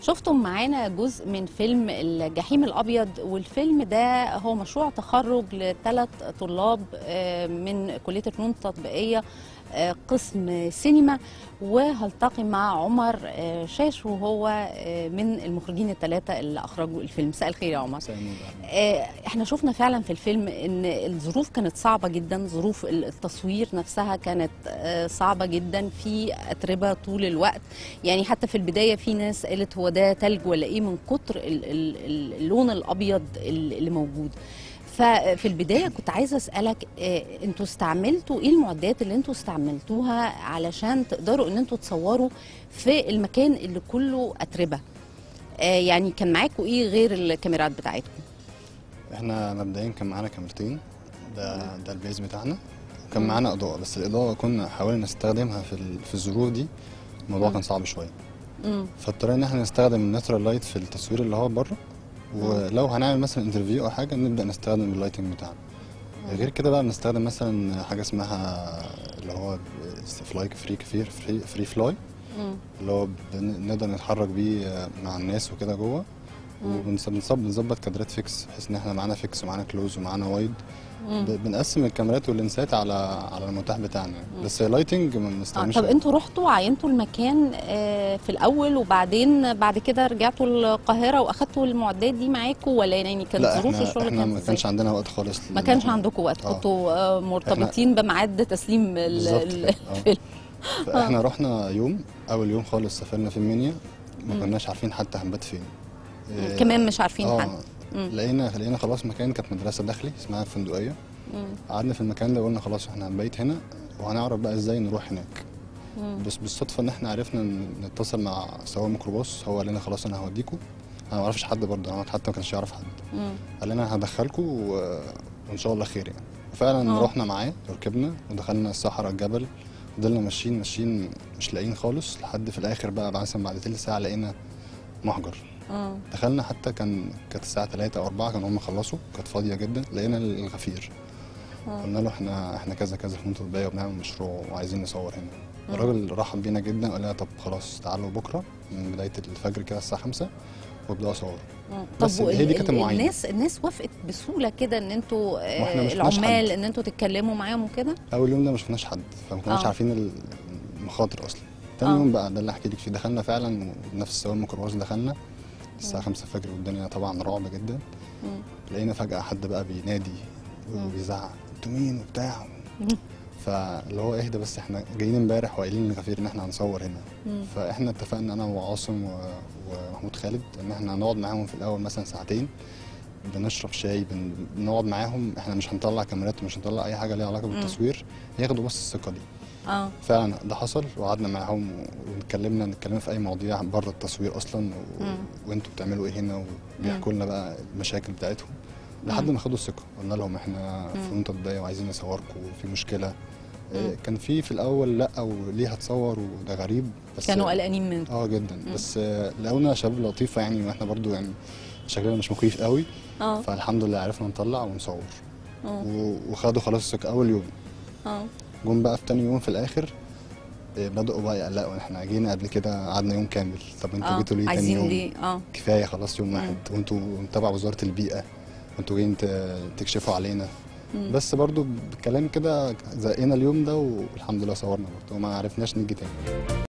شفتم معانا جزء من فيلم الجحيم الابيض والفيلم ده هو مشروع تخرج لثلاث طلاب آه، من كليه الفنون التطبيقيه آه، قسم سينما وهلتقي مع عمر آه، شاش وهو آه، من المخرجين الثلاثه اللي اخرجوا الفيلم مساء الخير يا عمر مساء النور أهلاً. آه، احنا شفنا فعلا في الفيلم ان الظروف كانت صعبه جدا ظروف التصوير نفسها كانت آه، صعبه جدا في اتربه طول الوقت يعني حتى في البدايه في ناس قالت هو ده تلج ولا ايه من كتر ال- ال- ال- اللون الابيض اللي موجود ففي البدايه كنت عايزه اسالك آه، انتوا استعملتوا ايه المعدات اللي انتوا استعملتوها علشان تقدروا ان انتوا تصوروا في المكان اللي كله اتربه آه، يعني كان معاكم ايه غير الكاميرات بتاعتكم احنا مبدئيا كان معانا كاميرتين ده ده البيز بتاعنا وكان معانا اضاءه بس الاضاءه كنا حاولنا نستخدمها في ال- في الظروف دي الموضوع كان صعب شويه امم فاضطرينا ان احنا نستخدم الناترال لايت في التصوير اللي هو بره ولو هنعمل مثلا انترفيو او حاجه نبدا نستخدم اللايتنج بتاعنا غير كده بقى بنستخدم مثلا حاجه اسمها اللي هو فلاي فري فري فري, فري فلاي امم اللي هو بن- نقدر نتحرك بيه مع الناس وكده جوه وبنظبط بنظبط كادرات فيكس بحيث ان احنا معانا فيكس ومعانا كلوز ومعانا وايد ب- بنقسم الكاميرات واللينسات على على المتاح بتاعنا بس لايتنج ما آه بنستعملش طب انتوا رحتوا عينتوا المكان آه في الاول وبعدين بعد كده رجعتوا القاهره واخدتوا المعدات دي معاكم ولا يعني كانت لا ظروف احنا, الشغل احنا كانت ما ازاي؟ كانش عندنا وقت خالص ما لأن كانش احنا- عندكم وقت آه. كنتوا آه مرتبطين بميعاد تسليم ال- بالظبط ال- كده، آه. الفيلم فاحنا رحنا يوم اول يوم خالص سافرنا في المنيا ما كناش عارفين حتى هنبات فين إيه، كمان مش عارفين اه حد مم. لقينا لقينا خلاص مكان كانت مدرسه داخلي اسمها فندقيه مم. قعدنا في المكان ده وقلنا خلاص احنا هنبيت هنا وهنعرف بقى ازاي نروح هناك مم. بس بالصدفه ان احنا عرفنا ن- نتصل مع سواق ميكروباص هو قال لنا خلاص انا هوديكم انا ما اعرفش حد برضه انا حتى ما كانش يعرف حد مم. قال لنا هدخلكم و... وان شاء الله خير يعني وفعلا آه. رحنا معاه وركبنا ودخلنا الصحراء الجبل فضلنا ماشيين ماشيين مش لاقيين خالص لحد في الاخر بقى بعد مثلا بعد تلت ساعه لقينا محجر آه. دخلنا حتى كان كانت الساعه 3 او 4 كانوا هم خلصوا كانت فاضيه جدا لقينا الغفير آه. قلنا له احنا احنا كذا كذا في منطقه الباقيه وبنعمل مشروع وعايزين نصور هنا الراجل رحب بينا جدا وقال لنا طب خلاص تعالوا بكره من بدايه الفجر كده الساعه 5 وابداوا صوروا مم. بس طب هي دي وال- كانت ال- المعاينة. الناس الناس وافقت بسهوله كده ان انتوا ما إحنا آه ما شفناش العمال حد. ان انتوا تتكلموا معاهم وكده اول يوم ده ما شفناش حد فما كناش آه. عارفين ال- المخاطر اصلا تاني آه. يوم بقى ده اللي احكي لك فيه دخلنا فعلا ونفس سواق الميكروباص دخلنا الساعه 5 الفجر والدنيا طبعا رعب جدا مم. لقينا فجاه حد بقى بينادي وبيزعق انتوا مين وبتاع فاللي هو اهدى بس احنا جايين امبارح وقايلين للغفير ان احنا هنصور هنا مم. فاحنا اتفقنا انا وعاصم و- ومحمود خالد ان احنا هنقعد معاهم في الاول مثلا ساعتين بنشرب شاي بن- بنقعد معاهم احنا مش هنطلع كاميرات ومش هنطلع اي حاجه ليها علاقه بالتصوير ياخدوا بس الثقه دي اه فعلا ده حصل وقعدنا معاهم واتكلمنا نتكلم في اي مواضيع بره التصوير اصلا و... مم. وانتوا بتعملوا ايه هنا وبيحكوا لنا بقى المشاكل بتاعتهم لحد ما خدوا الثقه قلنا لهم احنا في فنون تطبيقيه وعايزين نصوركم وفي مشكله إيه، كان في في الاول لا وليه هتصور وده غريب بس كانوا قلقانين منكم اه جدا بس آه، لقونا شباب لطيفه يعني واحنا برضو يعني شكلنا مش مخيف قوي اه فالحمد لله عرفنا نطلع ونصور اه و- وخدوا خلاص الثقه اول يوم اه جم بقى في تاني يوم في الاخر إيه، بدأوا بقى يقلقوا احنا جينا قبل كده قعدنا يوم كامل طب انتوا اه جيتوا ليه تاني عايزين يوم دي اه كفايه خلاص يوم واحد وانتوا تبع وزاره البيئه وانتوا جايين ت- تكشفوا علينا بس برضو بكلام كده زقينا اليوم ده والحمد لله صورنا برضو وما عرفناش نيجي تاني